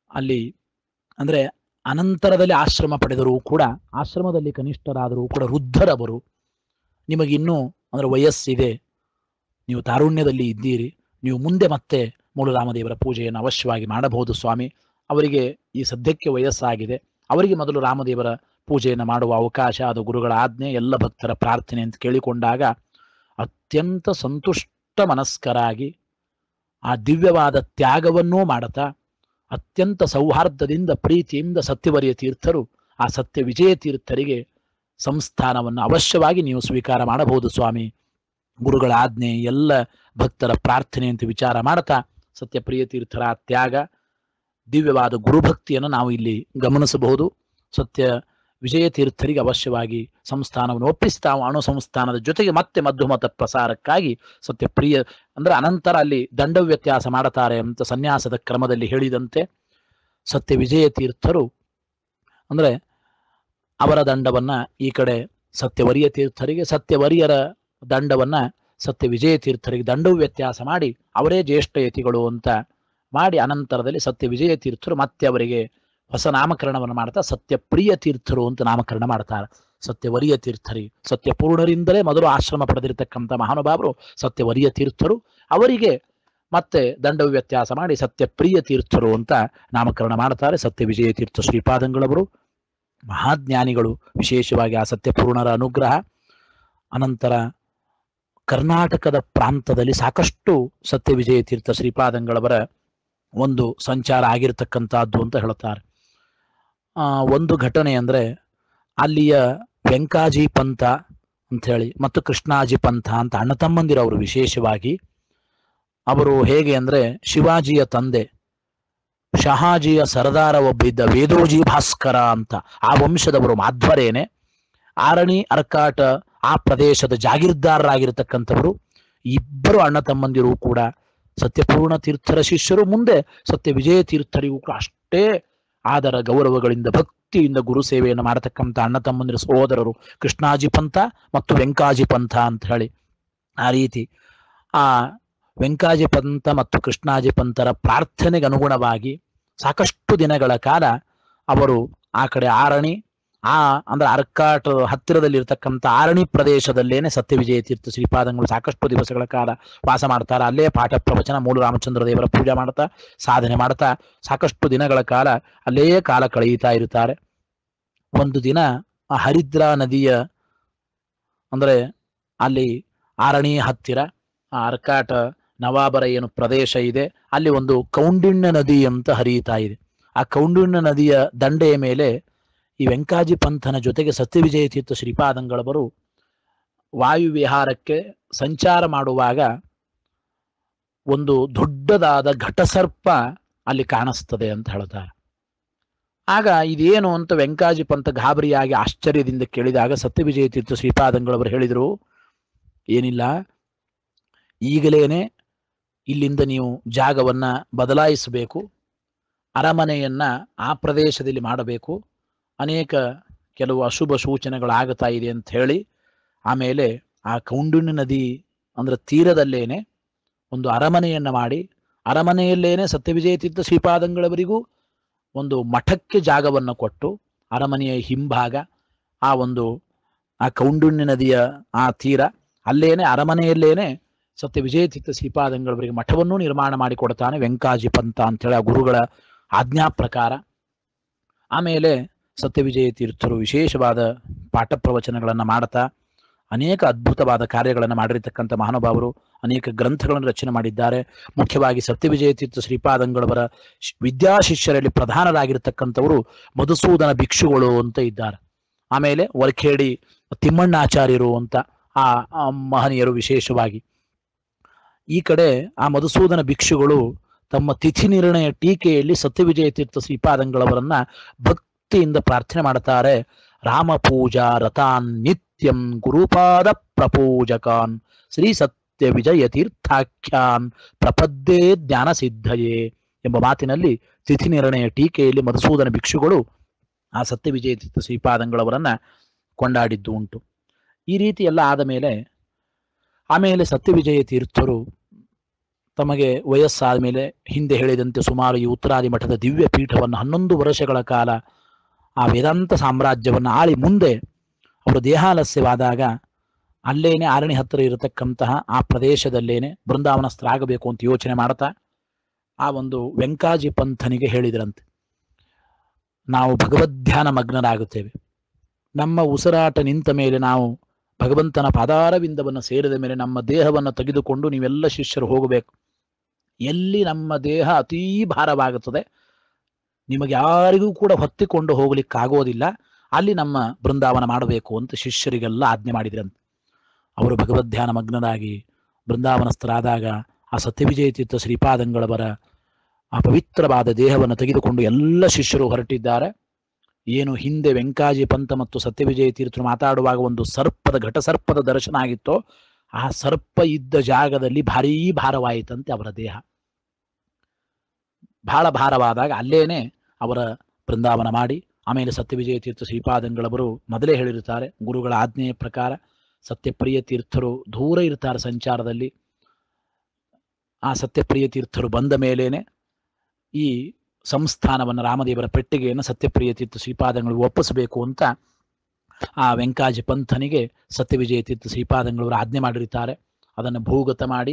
ಅಲ್ಲಿ ಅಂದ್ರೆ ಅನಂತರದಲ್ಲಿ ಆಶ್ರಮ ಪಡೆದರೂ ಕೂಡ ಆಶ್ರಮದಲ್ಲಿ ಕನಿಷ್ಠರಾದರೂ ಕೂಡ ವೃದ್ಧರವರು ನಿಮಗಿನ್ನೂ ಅಂದ್ರೆ ವಯಸ್ಸಿದೆ ನೀವು ತಾರುಣ್ಯದಲ್ಲಿ ಇದ್ದೀರಿ ನೀವು ಮುಂದೆ ಮತ್ತೆ ಮೂಲರಾಮದೇವರ ಪೂಜೆಯನ್ನು ಅವಶ್ಯವಾಗಿ ಮಾಡಬಹುದು ಸ್ವಾಮಿ ಅವರಿಗೆ ಈ ಸದ್ಯಕ್ಕೆ ವಯಸ್ಸಾಗಿದೆ ಅವರಿಗೆ ಮೊದಲು ರಾಮದೇವರ ಪೂಜೆಯನ್ನು ಮಾಡುವ ಅವಕಾಶ ಅದು ಗುರುಗಳ ಆಜ್ಞೆ ಎಲ್ಲ ಭಕ್ತರ ಪ್ರಾರ್ಥನೆ ಅಂತ ಕೇಳಿಕೊಂಡಾಗ ಅತ್ಯಂತ ಸಂತುಷ್ಟ ಮನಸ್ಕರಾಗಿ ಆ ದಿವ್ಯವಾದ ತ್ಯಾಗವನ್ನೂ ಮಾಡುತ್ತಾ ಅತ್ಯಂತ ಸೌಹಾರ್ದದಿಂದ ಪ್ರೀತಿಯಿಂದ ಸತ್ಯವರಿಯ ತೀರ್ಥರು ಆ ಸತ್ಯ ವಿಜಯ ತೀರ್ಥರಿಗೆ ಸಂಸ್ಥಾನವನ್ನು ಅವಶ್ಯವಾಗಿ ನೀವು ಸ್ವೀಕಾರ ಮಾಡಬಹುದು ಸ್ವಾಮಿ ಗುರುಗಳ ಆಜ್ಞೆ ಎಲ್ಲ ಭಕ್ತರ ಪ್ರಾರ್ಥನೆ ಅಂತ ವಿಚಾರ ಮಾಡ್ತಾ ಸತ್ಯಪ್ರಿಯ ತೀರ್ಥರ ಆ ತ್ಯಾಗ ದಿವ್ಯವಾದ ಗುರುಭಕ್ತಿಯನ್ನು ನಾವು ಇಲ್ಲಿ ಗಮನಿಸಬಹುದು ಸತ್ಯ ವಿಜಯ ತೀರ್ಥರಿಗೆ ಅವಶ್ಯವಾಗಿ ಸಂಸ್ಥಾನವನ್ನು ಒಪ್ಪಿಸ್ತಾ ಅಣು ಸಂಸ್ಥಾನದ ಜೊತೆಗೆ ಮತ್ತೆ ಮಧ್ಯಮತ ಪ್ರಸಾರಕ್ಕಾಗಿ ಸತ್ಯಪ್ರಿಯ ಅಂದ್ರೆ ಅನಂತರ ಅಲ್ಲಿ ದಂಡ ವ್ಯತ್ಯಾಸ ಮಾಡುತ್ತಾರೆ ಅಂತ ಸನ್ಯಾಸದ ಕ್ರಮದಲ್ಲಿ ಹೇಳಿದಂತೆ ಸತ್ಯ ವಿಜಯ ತೀರ್ಥರು ಅಂದ್ರೆ ಅವರ ದಂಡವನ್ನ ಈ ಕಡೆ ಸತ್ಯವರಿಯ ತೀರ್ಥರಿಗೆ ಸತ್ಯವರಿಯರ ದಂಡವನ್ನ ಸತ್ಯ ವಿಜಯ ತೀರ್ಥರಿಗೆ ದಂಡವು ವ್ಯತ್ಯಾಸ ಮಾಡಿ ಅವರೇ ಜ್ಯೇಷ್ಠ ಯತಿಗಳು ಅಂತ ಮಾಡಿ ಅನಂತರದಲ್ಲಿ ಸತ್ಯ ವಿಜಯ ತೀರ್ಥರು ಮತ್ತೆ ಅವರಿಗೆ ಹೊಸ ನಾಮಕರಣವನ್ನು ಮಾಡ್ತಾ ಸತ್ಯಪ್ರಿಯ ತೀರ್ಥರು ಅಂತ ನಾಮಕರಣ ಮಾಡ್ತಾರೆ ಸತ್ಯವರಿಯ ತೀರ್ಥರಿ ಸತ್ಯಪೂರ್ಣರಿಂದಲೇ ಮೊದಲು ಆಶ್ರಮ ಪಡೆದಿರತಕ್ಕಂಥ ಮಹಾನುಭಾವರು ಸತ್ಯವರಿಯ ತೀರ್ಥರು ಅವರಿಗೆ ಮತ್ತೆ ದಂಡ ವ್ಯತ್ಯಾಸ ಮಾಡಿ ಸತ್ಯಪ್ರಿಯ ತೀರ್ಥರು ಅಂತ ನಾಮಕರಣ ಮಾಡ್ತಾರೆ ಸತ್ಯ ವಿಜಯ ತೀರ್ಥ ಶ್ರೀಪಾದಂಗಳವರು ಮಹಾಜ್ಞಾನಿಗಳು ವಿಶೇಷವಾಗಿ ಆ ಸತ್ಯಪೂರ್ಣರ ಅನುಗ್ರಹ ಅನಂತರ ಕರ್ನಾಟಕದ ಪ್ರಾಂತದಲ್ಲಿ ಸಾಕಷ್ಟು ಸತ್ಯ ವಿಜಯ ತೀರ್ಥ ಶ್ರೀಪಾದಂಗಳವರ ಒಂದು ಸಂಚಾರ ಆಗಿರತಕ್ಕಂಥದ್ದು ಅಂತ ಹೇಳ್ತಾರೆ ಆ, ಒಂದು ಘಟನೆ ಅಂದ್ರೆ ಅಲ್ಲಿಯ ವೆಂಕಾಜಿ ಪಂಥ ಅಂತ ಹೇಳಿ ಮತ್ತು ಕೃಷ್ಣಾಜಿ ಪಂಥ ಅಂತ ಅಣ್ಣ ತಮ್ಮಂದಿರವರು ವಿಶೇಷವಾಗಿ ಅವರು ಹೇಗೆ ಅಂದ್ರೆ ಶಿವಾಜಿಯ ತಂದೆ ಶಹಾಜಿಯ ಸರದಾರ ಒಬ್ಬ ಇದ್ದ ವೇದೋಜಿ ಭಾಸ್ಕರ ಅಂತ ಆ ವಂಶದವರು ಮಾಧ್ವರೇನೆ ಆರಣಿ ಅರ್ಕಾಟ ಆ ಪ್ರದೇಶದ ಜಾಗೀರ್ದಾರರಾಗಿರ್ತಕ್ಕಂಥವರು ಇಬ್ಬರು ಅಣ್ಣ ತಮ್ಮಂದಿರು ಕೂಡ ಸತ್ಯಪೂರ್ಣ ತೀರ್ಥರ ಶಿಷ್ಯರು ಮುಂದೆ ಸತ್ಯ ವಿಜಯ ತೀರ್ಥರಿಗೂ ಕೂಡ ಅಷ್ಟೇ ಆದರ ಗೌರವಗಳಿಂದ ಭಕ್ತಿಯಿಂದ ಗುರು ಸೇವೆಯನ್ನು ಮಾಡತಕ್ಕಂಥ ಅಣ್ಣ ತಮ್ಮಂದಿರ ಸಹೋದರರು ಕೃಷ್ಣಾಜಿ ಪಂಥ ಮತ್ತು ವೆಂಕಾಜಿ ಪಂಥ ಅಂತ ಹೇಳಿ ಆ ರೀತಿ ಆ ವೆಂಕಾಜಿ ಪಂಥ ಮತ್ತು ಕೃಷ್ಣಾಜಿ ಪಂಥರ ಪ್ರಾರ್ಥನೆಗೆ ಅನುಗುಣವಾಗಿ ಸಾಕಷ್ಟು ದಿನಗಳ ಕಾಲ ಅವರು ಆ ಕಡೆ ಆರಣಿ ಆ ಅಂದ್ರೆ ಅರ್ಕಾಟ್ ಹತ್ತಿರದಲ್ಲಿ ಇರತಕ್ಕಂಥ ಆರಣಿ ಪ್ರದೇಶದಲ್ಲೇನೆ ಸತ್ಯ ವಿಜಯ ತೀರ್ಥ ಶ್ರೀಪಾದಂಗಳು ಸಾಕಷ್ಟು ದಿವಸಗಳ ಕಾಲ ವಾಸ ಮಾಡ್ತಾರೆ ಅಲ್ಲೇ ಪಾಠ ಪ್ರವಚನ ಮೂಲ ರಾಮಚಂದ್ರ ದೇವರ ಪೂಜೆ ಮಾಡ್ತಾ ಸಾಧನೆ ಮಾಡ್ತಾ ಸಾಕಷ್ಟು ದಿನಗಳ ಕಾಲ ಅಲ್ಲೇ ಕಾಲ ಕಳೆಯುತ್ತಾ ಇರುತ್ತಾರೆ ಒಂದು ದಿನ ಆ ಹರಿದ್ರಾ ನದಿಯ ಅಂದ್ರೆ ಅಲ್ಲಿ ಆರಣಿ ಹತ್ತಿರ ಆ ಅರ್ಕಾಟ ನವಾಬರ ಏನು ಪ್ರದೇಶ ಇದೆ ಅಲ್ಲಿ ಒಂದು ಕೌಂಡಿಣ್ಯ ನದಿ ಅಂತ ಹರಿಯುತ್ತಾ ಇದೆ ಆ ಕೌಂಡಿಣ್ಯ ನದಿಯ ದಂಡೆಯ ಮೇಲೆ ಈ ವೆಂಕಾಜಿ ಪಂಥನ ಜೊತೆಗೆ ಸತ್ಯವಿಜಯ ತೀರ್ಥ ಶ್ರೀಪಾದಂಗಳವರು ವಾಯು ವಿಹಾರಕ್ಕೆ ಸಂಚಾರ ಮಾಡುವಾಗ ಒಂದು ದೊಡ್ಡದಾದ ಘಟಸರ್ಪ ಅಲ್ಲಿ ಕಾಣಿಸ್ತದೆ ಅಂತ ಹೇಳ್ತಾರೆ ಆಗ ಇದೇನು ಅಂತ ವೆಂಕಾಜಿ ಪಂಥ ಗಾಬರಿಯಾಗಿ ಆಶ್ಚರ್ಯದಿಂದ ಕೇಳಿದಾಗ ಸತ್ಯವಿಜಯ ತೀರ್ಥ ಶ್ರೀಪಾದಂಗಳವರು ಹೇಳಿದರು ಏನಿಲ್ಲ ಈಗಲೇನೆ ಇಲ್ಲಿಂದ ನೀವು ಜಾಗವನ್ನ ಬದಲಾಯಿಸಬೇಕು ಅರಮನೆಯನ್ನ ಆ ಪ್ರದೇಶದಲ್ಲಿ ಮಾಡಬೇಕು ಅನೇಕ ಕೆಲವು ಅಶುಭ ಸೂಚನೆಗಳಾಗುತ್ತಾ ಇದೆ ಅಂತ ಹೇಳಿ ಆಮೇಲೆ ಆ ಕೌಂಡಿಣ್ಯ ನದಿ ಅಂದ್ರೆ ತೀರದಲ್ಲೇನೆ ಒಂದು ಅರಮನೆಯನ್ನ ಮಾಡಿ ಅರಮನೆಯಲ್ಲೇನೆ ಸತ್ಯವಿಜಯ ತೀರ್ಥ ಶ್ರೀಪಾದಂಗಳವರಿಗೂ ಒಂದು ಮಠಕ್ಕೆ ಜಾಗವನ್ನು ಕೊಟ್ಟು ಅರಮನೆಯ ಹಿಂಭಾಗ ಆ ಒಂದು ಆ ಕೌಂಡಿಣ್ಯ ನದಿಯ ಆ ತೀರ ಅಲ್ಲೇನೆ ಅರಮನೆಯಲ್ಲೇನೆ ಸತ್ಯ ವಿಜಯ ತೀರ್ಥ ಶ್ರೀಪಾದಂಗಳವರಿಗೆ ಮಠವನ್ನು ನಿರ್ಮಾಣ ಮಾಡಿಕೊಡ್ತಾನೆ ವೆಂಕಾಜಿ ಪಂಥ ಅಂತೇಳಿ ಆ ಗುರುಗಳ ಆಜ್ಞಾ ಪ್ರಕಾರ ಆಮೇಲೆ ಸತ್ಯವಿಜಯ ತೀರ್ಥರು ವಿಶೇಷವಾದ ಪಾಠ ಪ್ರವಚನಗಳನ್ನು ಮಾಡ್ತಾ ಅನೇಕ ಅದ್ಭುತವಾದ ಕಾರ್ಯಗಳನ್ನು ಮಾಡಿರತಕ್ಕಂಥ ಮಹಾನುಭಾವರು ಅನೇಕ ಗ್ರಂಥಗಳನ್ನು ರಚನೆ ಮಾಡಿದ್ದಾರೆ ಮುಖ್ಯವಾಗಿ ಸತ್ಯವಿಜಯ ತೀರ್ಥ ಶ್ರೀಪಾದಂಗಳವರ ಶ್- ವಿದ್ಯಾಶಿಷ್ಯರಲ್ಲಿ ಪ್ರಧಾನರಾಗಿರ್ತಕ್ಕಂಥವರು ಮಧುಸೂದನ ಭಿಕ್ಷುಗಳು ಅಂತ ಇದ್ದಾರೆ ಆಮೇಲೆ ವರ್ಖೇಡಿ ತಿಮ್ಮಣ್ಣಾಚಾರ್ಯರು ಅಂತ ಆ ಆ ಮಹನೀಯರು ವಿಶೇಷವಾಗಿ ಈ ಕಡೆ ಆ ಮಧುಸೂದನ ಭಿಕ್ಷುಗಳು ತಮ್ಮ ತಿಥಿ ನಿರ್ಣಯ ಟೀಕೆಯಲ್ಲಿ ಸತ್ಯವಿಜಯ ತೀರ್ಥ ಶ್ರೀಪಾದಂಗಳವರನ್ನ ಭಕ್ತಿಯಿಂದ ಪ್ರಾರ್ಥನೆ ಮಾಡ್ತಾರೆ ರಾಮ ಪೂಜಾ ರಥಾನ್ ನಿತ್ಯಂ ಗುರುಪಾದ ಪ್ರಪೂಜಕಾನ್ ಶ್ರೀ ಸತ್ಯ ವಿಜಯ ತೀರ್ಥಾಖ್ಯಾನ್ ಪ್ರಪದ್ಯೇ ಜ್ಞಾನ ಸಿದ್ಧಯೇ ಎಂಬ ಮಾತಿನಲ್ಲಿ ತಿಥಿ ನಿರ್ಣಯ ಟೀಕೆಯಲ್ಲಿ ಮಧುಸೂದನ ಭಿಕ್ಷುಗಳು ಆ ಸತ್ಯ ವಿಜಯ ತೀರ್ಥ ಶ್ರೀಪಾದಂಗಳವರನ್ನ ಕೊಂಡಾಡಿದ್ದು ಉಂಟು ಈ ರೀತಿ ಎಲ್ಲ ಆದ ಮೇಲೆ ಆಮೇಲೆ ಸತ್ಯವಿಜಯ ತೀರ್ಥರು ತಮಗೆ ವಯಸ್ಸಾದ ಮೇಲೆ ಹಿಂದೆ ಹೇಳಿದಂತೆ ಸುಮಾರು ಈ ಉತ್ತರಾದಿ ಮಠದ ದಿವ್ಯ ಪೀಠವನ್ನು ಹನ್ನೊಂದು ವರ್ಷಗಳ ಕಾಲ ಆ ವೇದಾಂತ ಸಾಮ್ರಾಜ್ಯವನ್ನು ಆಳಿ ಮುಂದೆ ಅವರು ದೇಹಾಲಸ್ಯವಾದಾಗ ಅಲ್ಲೇನೆ ಆರಣಿ ಹತ್ತಿರ ಇರತಕ್ಕಂತಹ ಆ ಪ್ರದೇಶದಲ್ಲೇನೆ ಬೃಂದಾವನಸ್ಥರಾಗಬೇಕು ಅಂತ ಯೋಚನೆ ಮಾಡ್ತಾ ಆ ಒಂದು ವೆಂಕಾಜಿ ಪಂಥನಿಗೆ ಹೇಳಿದ್ರಂತೆ ನಾವು ಭಗವದ್ಧ್ಯಾನ ಮಗ್ನರಾಗುತ್ತೇವೆ ನಮ್ಮ ಉಸಿರಾಟ ನಿಂತ ಮೇಲೆ ನಾವು ಭಗವಂತನ ಪಾದಾರವಿಂದವನ್ನು ಸೇರಿದ ಮೇಲೆ ನಮ್ಮ ದೇಹವನ್ನು ತೆಗೆದುಕೊಂಡು ನೀವೆಲ್ಲ ಶಿಷ್ಯರು ಹೋಗಬೇಕು ಎಲ್ಲಿ ನಮ್ಮ ದೇಹ ಅತೀ ಭಾರವಾಗುತ್ತದೆ ನಿಮಗೆ ಯಾರಿಗೂ ಕೂಡ ಹೊತ್ತಿಕೊಂಡು ಹೋಗ್ಲಿಕ್ಕಾಗೋದಿಲ್ಲ ಅಲ್ಲಿ ನಮ್ಮ ಬೃಂದಾವನ ಮಾಡಬೇಕು ಅಂತ ಶಿಷ್ಯರಿಗೆಲ್ಲ ಆಜ್ಞೆ ಮಾಡಿದ್ರಂತೆ ಅವರು ಭಗವದ್ಧ್ಯಾನ ಮಗ್ನರಾಗಿ ಬೃಂದಾವನಸ್ಥರಾದಾಗ ಆ ಸತ್ಯವಿಜಯ ತೀರ್ಥ ಶ್ರೀಪಾದಂಗಳವರ ಆ ಪವಿತ್ರವಾದ ದೇಹವನ್ನು ತೆಗೆದುಕೊಂಡು ಎಲ್ಲ ಶಿಷ್ಯರು ಹೊರಟಿದ್ದಾರೆ ಏನು ಹಿಂದೆ ವೆಂಕಾಜಿ ಪಂಥ ಮತ್ತು ಸತ್ಯವಿಜಯ ತೀರ್ಥರು ಮಾತಾಡುವಾಗ ಒಂದು ಸರ್ಪದ ಘಟಸರ್ಪದ ದರ್ಶನ ಆಗಿತ್ತೋ ಆ ಸರ್ಪ ಇದ್ದ ಜಾಗದಲ್ಲಿ ಭಾರೀ ಭಾರವಾಯಿತಂತೆ ಅವರ ದೇಹ ಬಹಳ ಭಾರವಾದಾಗ ಅಲ್ಲೇನೆ ಅವರ ಬೃಂದಾವನ ಮಾಡಿ ಆಮೇಲೆ ಸತ್ಯವಿಜಯ ತೀರ್ಥ ಶ್ರೀಪಾದಂಗಳವರು ಮೊದಲೇ ಹೇಳಿರುತ್ತಾರೆ ಗುರುಗಳ ಆಜ್ಞೆಯ ಪ್ರಕಾರ ಸತ್ಯಪ್ರಿಯ ತೀರ್ಥರು ದೂರ ಇರ್ತಾರೆ ಸಂಚಾರದಲ್ಲಿ ಆ ಸತ್ಯಪ್ರಿಯ ತೀರ್ಥರು ಬಂದ ಮೇಲೇನೆ ಈ ಸಂಸ್ಥಾನವನ್ನು ರಾಮದೇವರ ಪೆಟ್ಟಿಗೆಯನ್ನು ಸತ್ಯಪ್ರಿಯ ತೀರ್ಥ ಶ್ರೀಪಾದಂಗಳಿಗೆ ಒಪ್ಪಿಸಬೇಕು ಅಂತ ಆ ವೆಂಕಾಜಿ ಪಂಥನಿಗೆ ಸತ್ಯವಿಜಯ ತೀರ್ಥ ಶ್ರೀಪಾದಂಗಳವರು ಆಜ್ಞೆ ಮಾಡಿರುತ್ತಾರೆ ಅದನ್ನು ಭೂಗತ ಮಾಡಿ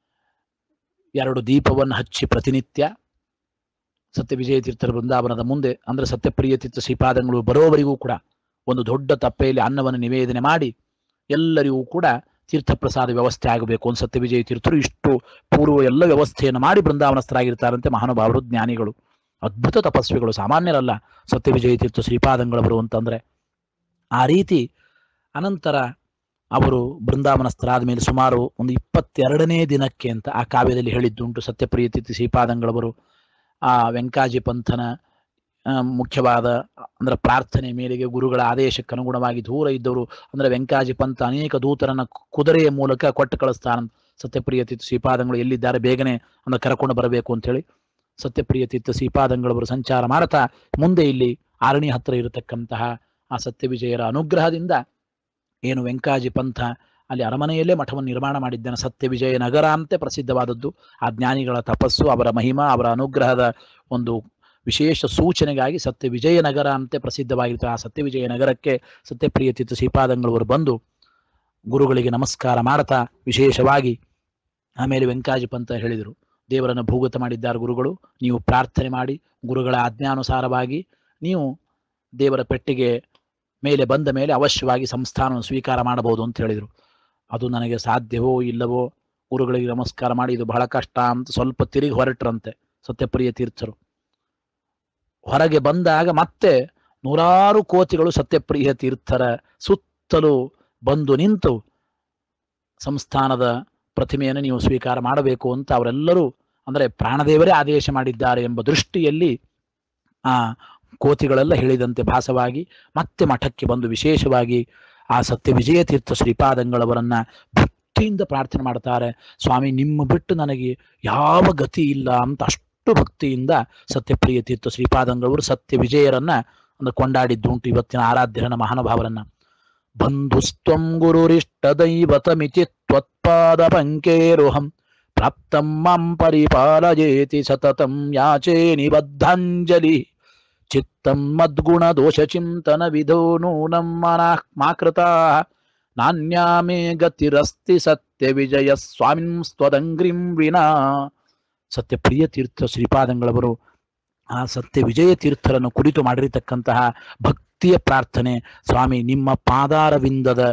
ಎರಡು ದೀಪವನ್ನು ಹಚ್ಚಿ ಪ್ರತಿನಿತ್ಯ ಸತ್ಯವಿಜಯ ತೀರ್ಥರ ಬೃಂದಾವನದ ಮುಂದೆ ಅಂದ್ರೆ ಸತ್ಯಪ್ರಿಯ ತೀರ್ಥ ಶ್ರೀಪಾದಂಗಳು ಬರೋವರೆಗೂ ಕೂಡ ಒಂದು ದೊಡ್ಡ ತಪ್ಪೆಯಲ್ಲಿ ಅನ್ನವನ್ನು ನಿವೇದನೆ ಮಾಡಿ ಎಲ್ಲರಿಗೂ ಕೂಡ ತೀರ್ಥಪ್ರಸಾದ ವ್ಯವಸ್ಥೆ ಆಗಬೇಕು ಅಂತ ಸತ್ಯವಿಜಯ ತೀರ್ಥರು ಇಷ್ಟು ಪೂರ್ವ ಎಲ್ಲ ವ್ಯವಸ್ಥೆಯನ್ನು ಮಾಡಿ ಬೃಂದಾವನಸ್ಥರಾಗಿರ್ತಾರಂತೆ ಮಹಾನುಭಾವರು ಜ್ಞಾನಿಗಳು ಅದ್ಭುತ ತಪಸ್ವಿಗಳು ಸಾಮಾನ್ಯರಲ್ಲ ಸತ್ಯವಿಜಯ ತೀರ್ಥ ಶ್ರೀಪಾದಂಗಳವರು ಅಂತಂದ್ರೆ ಆ ರೀತಿ ಅನಂತರ ಅವರು ಬೃಂದಾವನಸ್ಥರಾದ ಮೇಲೆ ಸುಮಾರು ಒಂದು ಇಪ್ಪತ್ತೆರಡನೇ ದಿನಕ್ಕೆ ಅಂತ ಆ ಕಾವ್ಯದಲ್ಲಿ ಹೇಳಿದ್ದುಂಟು ಸತ್ಯಪ್ರಿಯ ತೀರ್ಥ ಶ್ರೀಪಾದಂಗಳವರು ಆ ವೆಂಕಾಜಿ ಪಂಥನ ಆ, ಮುಖ್ಯವಾದ ಅಂದ್ರೆ ಪ್ರಾರ್ಥನೆ ಮೇರೆಗೆ ಗುರುಗಳ ಆದೇಶಕ್ಕೆ ಅನುಗುಣವಾಗಿ ದೂರ ಇದ್ದವರು ಅಂದ್ರೆ ವೆಂಕಾಜಿ ಪಂಥ ಅನೇಕ ದೂತರನ್ನ ಕು- ಕುದುರೆಯ ಮೂಲಕ ಕೊಟ್ಟು ಕಳಿಸ್ತಾನ ಸತ್ಯಪ್ರಿಯ ತೀರ್ಥ ಶ್ರೀಪಾದಂಗಳು ಎಲ್ಲಿದ್ದಾರೆ ಬೇಗನೆ ಅಂದ್ರೆ ಕರ್ಕೊಂಡು ಬರಬೇಕು ಅಂತ ಹೇಳಿ ಸತ್ಯಪ್ರಿಯ ತೀರ್ಥ ಶ್ರೀಪಾದಂಗಳವರು ಸಂಚಾರ ಮಾಡ್ತಾ ಮುಂದೆ ಇಲ್ಲಿ ಆರಣಿ ಹತ್ರ ಇರತಕ್ಕಂತಹ ಆ ಸತ್ಯವಿಜಯರ ಅನುಗ್ರಹದಿಂದ ಏನು ವೆಂಕಾಜಿ ಪಂಥ ಅಲ್ಲಿ ಅರಮನೆಯಲ್ಲೇ ಮಠವನ್ನು ನಿರ್ಮಾಣ ಮಾಡಿದ್ದಾನೆ ಸತ್ಯವಿಜಯ ನಗರ ಅಂತೆ ಪ್ರಸಿದ್ಧವಾದದ್ದು ಆ ಜ್ಞಾನಿಗಳ ತಪಸ್ಸು ಅವರ ಮಹಿಮಾ ಅವರ ಅನುಗ್ರಹದ ಒಂದು ವಿಶೇಷ ಸೂಚನೆಗಾಗಿ ಸತ್ಯ ವಿಜಯ ನಗರ ಅಂತೆ ಪ್ರಸಿದ್ಧವಾಗಿರುತ್ತೆ ಆ ಸತ್ಯ ವಿಜಯ ನಗರಕ್ಕೆ ಸತ್ಯಪ್ರಿಯ ತೀರ್ಥ ಶ್ರೀಪಾದಂಗಳವರು ಬಂದು ಗುರುಗಳಿಗೆ ನಮಸ್ಕಾರ ಮಾಡ್ತಾ ವಿಶೇಷವಾಗಿ ಆಮೇಲೆ ವೆಂಕಾಜಿ ಪಂತ ಹೇಳಿದರು ದೇವರನ್ನು ಭೂಗತ ಮಾಡಿದ್ದಾರೆ ಗುರುಗಳು ನೀವು ಪ್ರಾರ್ಥನೆ ಮಾಡಿ ಗುರುಗಳ ಆಜ್ಞಾನುಸಾರವಾಗಿ ನೀವು ದೇವರ ಪೆಟ್ಟಿಗೆ ಮೇಲೆ ಬಂದ ಮೇಲೆ ಅವಶ್ಯವಾಗಿ ಸಂಸ್ಥಾನವನ್ನು ಸ್ವೀಕಾರ ಮಾಡಬಹುದು ಅಂತ ಹೇಳಿದರು ಅದು ನನಗೆ ಸಾಧ್ಯವೋ ಇಲ್ಲವೋ ಗುರುಗಳಿಗೆ ನಮಸ್ಕಾರ ಮಾಡಿ ಇದು ಬಹಳ ಕಷ್ಟ ಅಂತ ಸ್ವಲ್ಪ ತಿರುಗಿ ಹೊರಟ್ರಂತೆ ಸತ್ಯಪ್ರಿಯ ತೀರ್ಥರು ಹೊರಗೆ ಬಂದಾಗ ಮತ್ತೆ ನೂರಾರು ಕೋತಿಗಳು ಸತ್ಯಪ್ರಿಯ ತೀರ್ಥರ ಸುತ್ತಲೂ ಬಂದು ನಿಂತು ಸಂಸ್ಥಾನದ ಪ್ರತಿಮೆಯನ್ನು ನೀವು ಸ್ವೀಕಾರ ಮಾಡಬೇಕು ಅಂತ ಅವರೆಲ್ಲರೂ ಅಂದರೆ ಪ್ರಾಣದೇವರೇ ಆದೇಶ ಮಾಡಿದ್ದಾರೆ ಎಂಬ ದೃಷ್ಟಿಯಲ್ಲಿ ಆ ಕೋತಿಗಳೆಲ್ಲ ಹೇಳಿದಂತೆ ಭಾಸವಾಗಿ ಮತ್ತೆ ಮಠಕ್ಕೆ ಬಂದು ವಿಶೇಷವಾಗಿ ಆ ಸತ್ಯ ವಿಜಯ ತೀರ್ಥ ಶ್ರೀಪಾದಂಗಳವರನ್ನ ಭಕ್ತಿಯಿಂದ ಪ್ರಾರ್ಥನೆ ಮಾಡ್ತಾರೆ ಸ್ವಾಮಿ ನಿಮ್ಮ ಬಿಟ್ಟು ನನಗೆ ಯಾವ ಗತಿ ಇಲ್ಲ ಅಂತ ಅಷ್ಟು ಭಕ್ತಿಯಿಂದ ಸತ್ಯಪ್ರಿಯ ತೀರ್ಥ ಶ್ರೀಪಾದಂಗಳವರು ಸತ್ಯ ವಿಜಯರನ್ನ ಒಂದು ಕೊಂಡಾಡಿದ್ದುಂಟು ಇವತ್ತಿನ ಆರಾಧ್ಯರನ್ನ ಮಹಾನುಭಾವರನ್ನ ಬಂಧುಸ್ತ್ವಂ ಗುರುರಿಷ್ಟ ದೈವತಮಿತಿ ತ್ವತ್ಪಾದ ಪಂಕೇರುಹಂ ಪ್ರಾಪ್ತಂ ಮಾಂ ಪರಿಪಾಲಯೇತಿ ಸತತಂ ಯಾಚೇ ನಿಬದ್ಧಾಂಜಲಿ ಚಿತ್ತಂ ಮದ್ಗುಣ ದೋಷ ಚಿಂತನ ವಿಧೋ ನೂನಂ ಮನಃ ಮಾಕೃತಾ ನಾನ್ಯಾ ಮೇ ಗತಿರಸ್ತಿ ಸತ್ಯ ವಿಜಯ ಸ್ವಾಮಿನ್ ಸ್ವದಂಗ್ರಿಂ ವಿನಾ ಸತ್ಯಪ್ರಿಯ ತೀರ್ಥ ಶ್ರೀಪಾದಂಗಳವರು ಆ ಸತ್ಯ ವಿಜಯ ತೀರ್ಥರನ್ನು ಕುರಿತು ಮಾಡಿರತಕ್ಕಂತಹ ಭಕ್ತಿಯ ಪ್ರಾರ್ಥನೆ ಸ್ವಾಮಿ ನಿಮ್ಮ ಪಾದಾರವಿಂದದ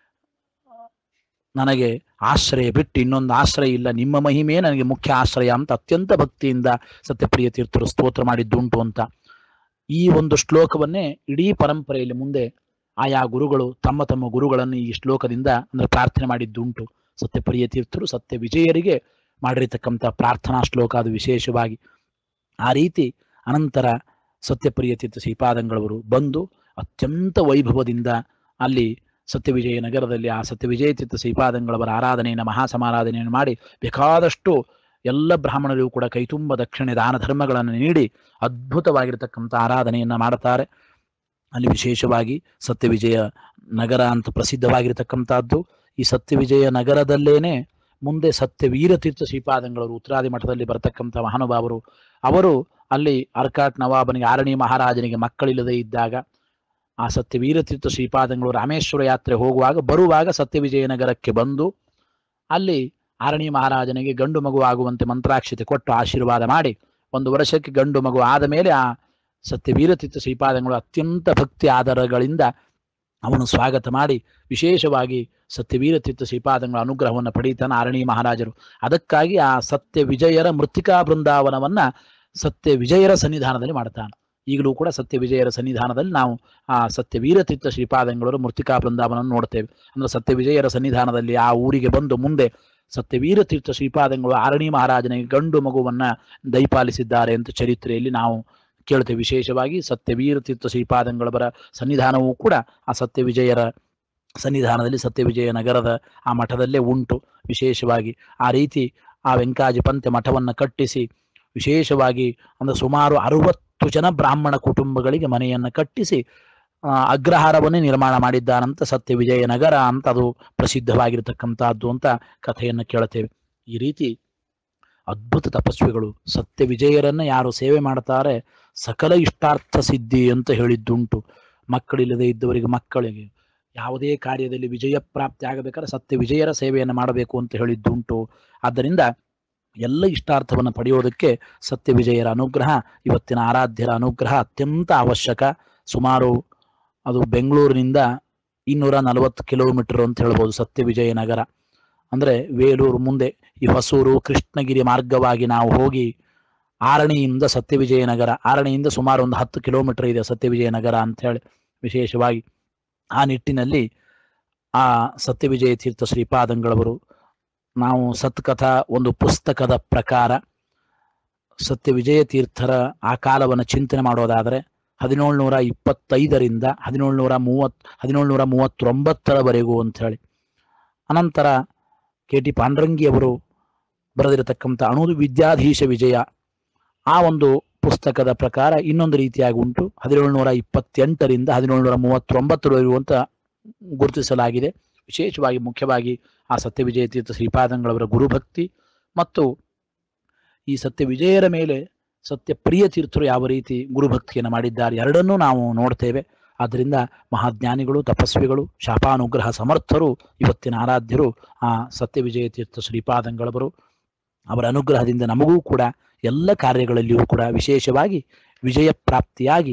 ನನಗೆ ಆಶ್ರಯ ಬಿಟ್ಟು ಇನ್ನೊಂದು ಆಶ್ರಯ ಇಲ್ಲ ನಿಮ್ಮ ಮಹಿಮೆ ನನಗೆ ಮುಖ್ಯ ಆಶ್ರಯ ಅಂತ ಅತ್ಯಂತ ಭಕ್ತಿಯಿಂದ ಸತ್ಯಪ್ರಿಯ ತೀರ್ಥರು ಸ್ತೋತ್ರ ಮಾಡಿದ್ದುಂಟು ಅಂತ ಈ ಒಂದು ಶ್ಲೋಕವನ್ನೇ ಇಡೀ ಪರಂಪರೆಯಲ್ಲಿ ಮುಂದೆ ಆಯಾ ಗುರುಗಳು ತಮ್ಮ ತಮ್ಮ ಗುರುಗಳನ್ನು ಈ ಶ್ಲೋಕದಿಂದ ಅಂದ್ರೆ ಪ್ರಾರ್ಥನೆ ಮಾಡಿದ್ದುಂಟು ಸತ್ಯಪ್ರಿಯ ತೀರ್ಥರು ಸತ್ಯ ವಿಜಯರಿಗೆ ಮಾಡಿರತಕ್ಕಂಥ ಪ್ರಾರ್ಥನಾ ಶ್ಲೋಕ ಅದು ವಿಶೇಷವಾಗಿ ಆ ರೀತಿ ಅನಂತರ ಸತ್ಯಪ್ರಿಯ ತೀರ್ಥ ಶ್ರೀಪಾದಂಗಳವರು ಬಂದು ಅತ್ಯಂತ ವೈಭವದಿಂದ ಅಲ್ಲಿ ಸತ್ಯವಿಜಯ ನಗರದಲ್ಲಿ ಆ ಸತ್ಯವಿಜಯ ತೀರ್ಥ ಶ್ರೀಪಾದಂಗಳವರ ಆರಾಧನೆಯನ್ನು ಮಹಾಸಮಾರಾಧನೆಯನ್ನು ಮಾಡಿ ಬೇಕಾದಷ್ಟು ಎಲ್ಲ ಬ್ರಾಹ್ಮಣರಿಗೂ ಕೂಡ ಕೈತುಂಬ ದಕ್ಷಿಣೆ ದಾನ ಧರ್ಮಗಳನ್ನು ನೀಡಿ ಅದ್ಭುತವಾಗಿರತಕ್ಕಂಥ ಆರಾಧನೆಯನ್ನು ಮಾಡುತ್ತಾರೆ ಅಲ್ಲಿ ವಿಶೇಷವಾಗಿ ಸತ್ಯವಿಜಯ ನಗರ ಅಂತ ಪ್ರಸಿದ್ಧವಾಗಿರತಕ್ಕಂಥದ್ದು ಈ ಸತ್ಯವಿಜಯ ನಗರದಲ್ಲೇನೆ ಮುಂದೆ ಸತ್ಯ ವೀರತೀರ್ಥ ಶ್ರೀಪಾದಂಗಳವರು ಉತ್ತರಾದಿ ಮಠದಲ್ಲಿ ಬರತಕ್ಕಂಥ ಮಹಾನುಭಾವರು ಅವರು ಅಲ್ಲಿ ಅರ್ಕಾಟ್ ನವಾಬನಿಗೆ ಆರಣಿ ಮಹಾರಾಜನಿಗೆ ಮಕ್ಕಳಿಲ್ಲದೆ ಇದ್ದಾಗ ಆ ಸತ್ಯ ವೀರತೀರ್ಥ ಶ್ರೀಪಾದಂಗಳು ರಾಮೇಶ್ವರ ಯಾತ್ರೆ ಹೋಗುವಾಗ ಬರುವಾಗ ಸತ್ಯವಿಜಯನಗರಕ್ಕೆ ಬಂದು ಅಲ್ಲಿ ಆರಣಿ ಮಹಾರಾಜನಿಗೆ ಗಂಡು ಮಗು ಆಗುವಂತೆ ಮಂತ್ರಾಕ್ಷತೆ ಕೊಟ್ಟು ಆಶೀರ್ವಾದ ಮಾಡಿ ಒಂದು ವರ್ಷಕ್ಕೆ ಗಂಡು ಮಗು ಆದ ಮೇಲೆ ಆ ಸತ್ಯ ವೀರತೀರ್ಥ ಶ್ರೀಪಾದಂಗಳು ಅತ್ಯಂತ ಭಕ್ತಿ ಆಧಾರಗಳಿಂದ ಅವನು ಸ್ವಾಗತ ಮಾಡಿ ವಿಶೇಷವಾಗಿ ಸತ್ಯ ವೀರತೀರ್ಥ ಶ್ರೀಪಾದಂಗಳ ಅನುಗ್ರಹವನ್ನು ಪಡೀತಾನೆ ಆರಣಿ ಮಹಾರಾಜರು ಅದಕ್ಕಾಗಿ ಆ ಸತ್ಯ ವಿಜಯರ ಮೃತ್ತಿಕಾ ಬೃಂದಾವನವನ್ನ ಸತ್ಯ ವಿಜಯರ ಸನ್ನಿಧಾನದಲ್ಲಿ ಮಾಡ್ತಾನೆ ಈಗಲೂ ಕೂಡ ಸತ್ಯ ವಿಜಯರ ಸನ್ನಿಧಾನದಲ್ಲಿ ನಾವು ಆ ಸತ್ಯ ವೀರತೀರ್ಥ ಶ್ರೀಪಾದಂಗಳವರು ಮೃತ್ತಿಕಾ ಬೃಂದಾವನವನ್ನು ನೋಡ್ತೇವೆ ಅಂದ್ರೆ ಸತ್ಯ ವಿಜಯರ ಸನ್ನಿಧಾನದಲ್ಲಿ ಆ ಊರಿಗೆ ಬಂದು ಮುಂದೆ ಸತ್ಯ ವೀರತೀರ್ಥ ಶ್ರೀಪಾದಂಗಳು ಆರಣಿ ಮಹಾರಾಜನಿಗೆ ಗಂಡು ಮಗುವನ್ನ ದಯಪಾಲಿಸಿದ್ದಾರೆ ಅಂತ ಚರಿತ್ರೆಯಲ್ಲಿ ನಾವು ಕೇಳ್ತೇವೆ ವಿಶೇಷವಾಗಿ ಸತ್ಯ ವೀರತೀರ್ಥ ಶ್ರೀಪಾದಂಗಳವರ ಸನ್ನಿಧಾನವೂ ಕೂಡ ಆ ಸತ್ಯ ವಿಜಯರ ಸನ್ನಿಧಾನದಲ್ಲಿ ಸತ್ಯ ವಿಜಯ ನಗರದ ಆ ಮಠದಲ್ಲೇ ಉಂಟು ವಿಶೇಷವಾಗಿ ಆ ರೀತಿ ಆ ವೆಂಕಾಜಿ ಪಂಥೆ ಮಠವನ್ನು ಕಟ್ಟಿಸಿ ವಿಶೇಷವಾಗಿ ಅಂದ್ರೆ ಸುಮಾರು ಅರವತ್ತು ಜನ ಬ್ರಾಹ್ಮಣ ಕುಟುಂಬಗಳಿಗೆ ಮನೆಯನ್ನು ಕಟ್ಟಿಸಿ ಆ, ಅಗ್ರಹಾರವನ್ನೇ ನಿರ್ಮಾಣ ಮಾಡಿದ್ದಾನಂತ ಸತ್ಯ ವಿಜಯ ನಗರ ಅಂತ ಅದು ಪ್ರಸಿದ್ಧವಾಗಿರತಕ್ಕಂಥದ್ದು ಅಂತ ಕಥೆಯನ್ನು ಕೇಳುತ್ತೇವೆ ಈ ರೀತಿ ಅದ್ಭುತ ತಪಸ್ವಿಗಳು ಸತ್ಯ ವಿಜಯರನ್ನ ಯಾರು ಸೇವೆ ಮಾಡ್ತಾರೆ ಸಕಲ ಇಷ್ಟಾರ್ಥ ಸಿದ್ಧಿ ಅಂತ ಹೇಳಿದ್ದುಂಟು ಮಕ್ಕಳಿಲ್ಲದೆ ಇದ್ದವರಿಗೆ ಮಕ್ಕಳಿಗೆ ಯಾವುದೇ ಕಾರ್ಯದಲ್ಲಿ ವಿಜಯ ಪ್ರಾಪ್ತಿ ಆಗಬೇಕಾದ್ರೆ ಸತ್ಯ ವಿಜಯರ ಸೇವೆಯನ್ನು ಮಾಡಬೇಕು ಅಂತ ಹೇಳಿದ್ದುಂಟು ಆದ್ದರಿಂದ ಎಲ್ಲ ಇಷ್ಟಾರ್ಥವನ್ನು ಪಡೆಯೋದಕ್ಕೆ ಸತ್ಯ ವಿಜಯರ ಅನುಗ್ರಹ ಇವತ್ತಿನ ಆರಾಧ್ಯರ ಅನುಗ್ರಹ ಅತ್ಯಂತ ಅವಶ್ಯಕ ಸುಮಾರು ಅದು ಬೆಂಗಳೂರಿನಿಂದ ಇನ್ನೂರ ನಲವತ್ತು ಕಿಲೋಮೀಟರ್ ಅಂತ ಹೇಳ್ಬೋದು ಸತ್ಯ ವಿಜಯ ನಗರ ಅಂದ್ರೆ ವೇಲೂರು ಮುಂದೆ ಈ ಹೊಸೂರು ಕೃಷ್ಣಗಿರಿ ಮಾರ್ಗವಾಗಿ ನಾವು ಹೋಗಿ ಆರಣಿಯಿಂದ ಸತ್ಯವಿಜಯನಗರ ಆರಣಿಯಿಂದ ಸುಮಾರು ಒಂದು ಹತ್ತು ಕಿಲೋಮೀಟರ್ ಇದೆ ಸತ್ಯವಿಜಯನಗರ ಅಂತ ಹೇಳಿ ವಿಶೇಷವಾಗಿ ಆ ನಿಟ್ಟಿನಲ್ಲಿ ಆ ಸತ್ಯವಿಜಯ ತೀರ್ಥ ಶ್ರೀಪಾದಂಗಳವರು ನಾವು ಸತ್ಕಥಾ ಒಂದು ಪುಸ್ತಕದ ಪ್ರಕಾರ ಸತ್ಯ ವಿಜಯ ತೀರ್ಥರ ಆ ಕಾಲವನ್ನು ಚಿಂತನೆ ಮಾಡೋದಾದರೆ ಹದಿನೇಳುನೂರ ಇಪ್ಪತ್ತೈದರಿಂದ ಹದಿನೇಳುನೂರ ಮೂವತ್ ಹದಿನೇಳುನೂರ ಮೂವತ್ತೊಂಬತ್ತರವರೆಗೂ ಅಂತ ಹೇಳಿ ಅನಂತರ ಕೆ ಟಿ ಪಾಂಡ್ರಂಗಿಯವರು ಬರೆದಿರತಕ್ಕಂಥ ಅಣುದು ವಿದ್ಯಾಧೀಶ ವಿಜಯ ಆ ಒಂದು ಪುಸ್ತಕದ ಪ್ರಕಾರ ಇನ್ನೊಂದು ರೀತಿಯಾಗಿ ಉಂಟು ಹದಿನೇಳುನೂರ ಇಪ್ಪತ್ತೆಂಟರಿಂದ ಹದಿನೇಳುನೂರ ಮೂವತ್ತೊಂಬತ್ತರವರೆಗೂ ಅಂತ ಗುರುತಿಸಲಾಗಿದೆ ವಿಶೇಷವಾಗಿ ಮುಖ್ಯವಾಗಿ ಆ ಸತ್ಯ ವಿಜಯ ತೀರ್ಥ ಶ್ರೀಪಾದಂಗಳವರ ಗುರುಭಕ್ತಿ ಮತ್ತು ಈ ಸತ್ಯ ವಿಜಯರ ಮೇಲೆ ಸತ್ಯ ಪ್ರಿಯ ತೀರ್ಥರು ಯಾವ ರೀತಿ ಗುರುಭಕ್ತಿಯನ್ನು ಮಾಡಿದ್ದಾರೆ ಎರಡನ್ನೂ ನಾವು ನೋಡ್ತೇವೆ ಆದ್ದರಿಂದ ಮಹಾಜ್ಞಾನಿಗಳು ತಪಸ್ವಿಗಳು ಶಾಪಾನುಗ್ರಹ ಸಮರ್ಥರು ಇವತ್ತಿನ ಆರಾಧ್ಯರು ಆ ಸತ್ಯ ವಿಜಯ ತೀರ್ಥ ಶ್ರೀಪಾದಂಗಳವರು ಅವರ ಅನುಗ್ರಹದಿಂದ ನಮಗೂ ಕೂಡ ಎಲ್ಲ ಕಾರ್ಯಗಳಲ್ಲಿಯೂ ಕೂಡ ವಿಶೇಷವಾಗಿ ವಿಜಯ ಪ್ರಾಪ್ತಿಯಾಗಿ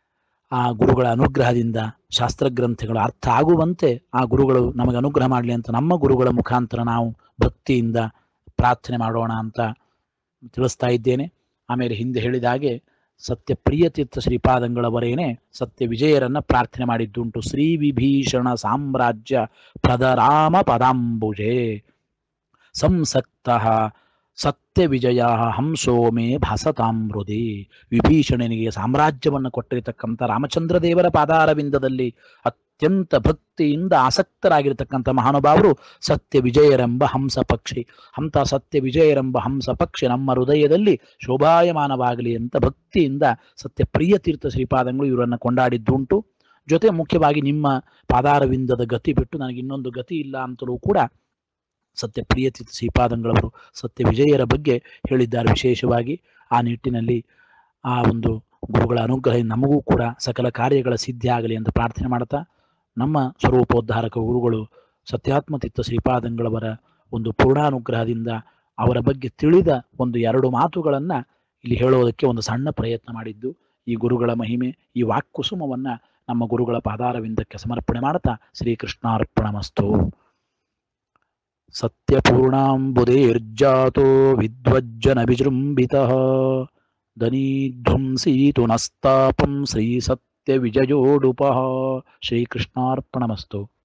ಆ ಗುರುಗಳ ಅನುಗ್ರಹದಿಂದ ಶಾಸ್ತ್ರಗ್ರಂಥಗಳು ಅರ್ಥ ಆಗುವಂತೆ ಆ ಗುರುಗಳು ನಮಗೆ ಅನುಗ್ರಹ ಮಾಡಲಿ ಅಂತ ನಮ್ಮ ಗುರುಗಳ ಮುಖಾಂತರ ನಾವು ಭಕ್ತಿಯಿಂದ ಪ್ರಾರ್ಥನೆ ಮಾಡೋಣ ಅಂತ ತಿಳಿಸ್ತಾ ಇದ್ದೇನೆ ಆಮೇಲೆ ಹಿಂದೆ ಹೇಳಿದ ಹಾಗೆ ಸತ್ಯ ಪ್ರಿಯ ತೀರ್ಥ ಶ್ರೀಪಾದಂಗಳವರೇನೆ ಸತ್ಯ ವಿಜಯರನ್ನ ಪ್ರಾರ್ಥನೆ ಮಾಡಿದ್ದುಂಟು ಶ್ರೀ ವಿಭೀಷಣ ಸಾಮ್ರಾಜ್ಯ ಪ್ರದರಾಮ ಪದಾಂಬುಜೆ ಸಂಸಕ್ತ ಸತ್ಯ ವಿಜಯ ಹಂಸೋ ಮೇ ಭಾಸತಾಂ ಹೃದಯ ವಿಭೀಷಣನಿಗೆ ಸಾಮ್ರಾಜ್ಯವನ್ನು ಕೊಟ್ಟಿರತಕ್ಕಂಥ ರಾಮಚಂದ್ರ ದೇವರ ಪಾದಾರವಿಂದದಲ್ಲಿ ಅತ್ಯಂತ ಭಕ್ತಿಯಿಂದ ಆಸಕ್ತರಾಗಿರ್ತಕ್ಕಂಥ ಮಹಾನುಭಾವರು ಸತ್ಯ ವಿಜಯರೆಂಬ ಹಂಸ ಪಕ್ಷಿ ಅಂತ ಸತ್ಯ ವಿಜಯರೆಂಬ ಹಂಸ ಪಕ್ಷಿ ನಮ್ಮ ಹೃದಯದಲ್ಲಿ ಶೋಭಾಯಮಾನವಾಗಲಿ ಅಂತ ಭಕ್ತಿಯಿಂದ ಸತ್ಯ ಪ್ರಿಯ ತೀರ್ಥ ಶ್ರೀಪಾದಂಗಳು ಇವರನ್ನು ಕೊಂಡಾಡಿದ್ದುಂಟು ಜೊತೆ ಮುಖ್ಯವಾಗಿ ನಿಮ್ಮ ಪಾದಾರವಿಂದದ ಗತಿ ಬಿಟ್ಟು ನನಗೆ ಇನ್ನೊಂದು ಗತಿ ಇಲ್ಲ ಅಂತಲೂ ಕೂಡ ಸತ್ಯ ಪ್ರಿಯ ತೀರ್ಥ ಶ್ರೀಪಾದಂಗಳವರು ಸತ್ಯ ವಿಜಯರ ಬಗ್ಗೆ ಹೇಳಿದ್ದಾರೆ ವಿಶೇಷವಾಗಿ ಆ ನಿಟ್ಟಿನಲ್ಲಿ ಆ ಒಂದು ಗುರುಗಳ ಅನುಗ್ರಹ ನಮಗೂ ಕೂಡ ಸಕಲ ಕಾರ್ಯಗಳ ಸಿದ್ಧಿ ಆಗಲಿ ಅಂತ ಪ್ರಾರ್ಥನೆ ಮಾಡ್ತಾ ನಮ್ಮ ಸ್ವರೂಪೋದ್ಧಾರಕ ಗುರುಗಳು ಸತ್ಯಾತ್ಮತೀರ್ಥ ಶ್ರೀಪಾದಂಗಳವರ ಒಂದು ಪೂರ್ಣಾನುಗ್ರಹದಿಂದ ಅವರ ಬಗ್ಗೆ ತಿಳಿದ ಒಂದು ಎರಡು ಮಾತುಗಳನ್ನ ಇಲ್ಲಿ ಹೇಳೋದಕ್ಕೆ ಒಂದು ಸಣ್ಣ ಪ್ರಯತ್ನ ಮಾಡಿದ್ದು ಈ ಗುರುಗಳ ಮಹಿಮೆ ಈ ವಾಕ್ಕುಸುಮವನ್ನ ನಮ್ಮ ಗುರುಗಳ ಪಾದಾರವಿಂದಕ್ಕೆ ಸಮರ್ಪಣೆ ಮಾಡ್ತಾ ಶ್ರೀಕೃಷ್ಣಾರ್ಪಣಮಸ್ತು ಸತ್ಯಪೂರ್ಣಾಂಬುದೇರ್ಜಾತೋ ವಿದ್ವಜ್ಜನ ವಿಜೃಂಭಿತಃ ದನೀಧ್ವಂಸೀತು ನಸ್ತಾಪಂ ಶ್ರೀ ಸತ್ಯ ವಿಜಯೋಡುಪಃ ಶ್ರೀಕೃಷ್ಣಾರ್ಪಣಮಸ್ತು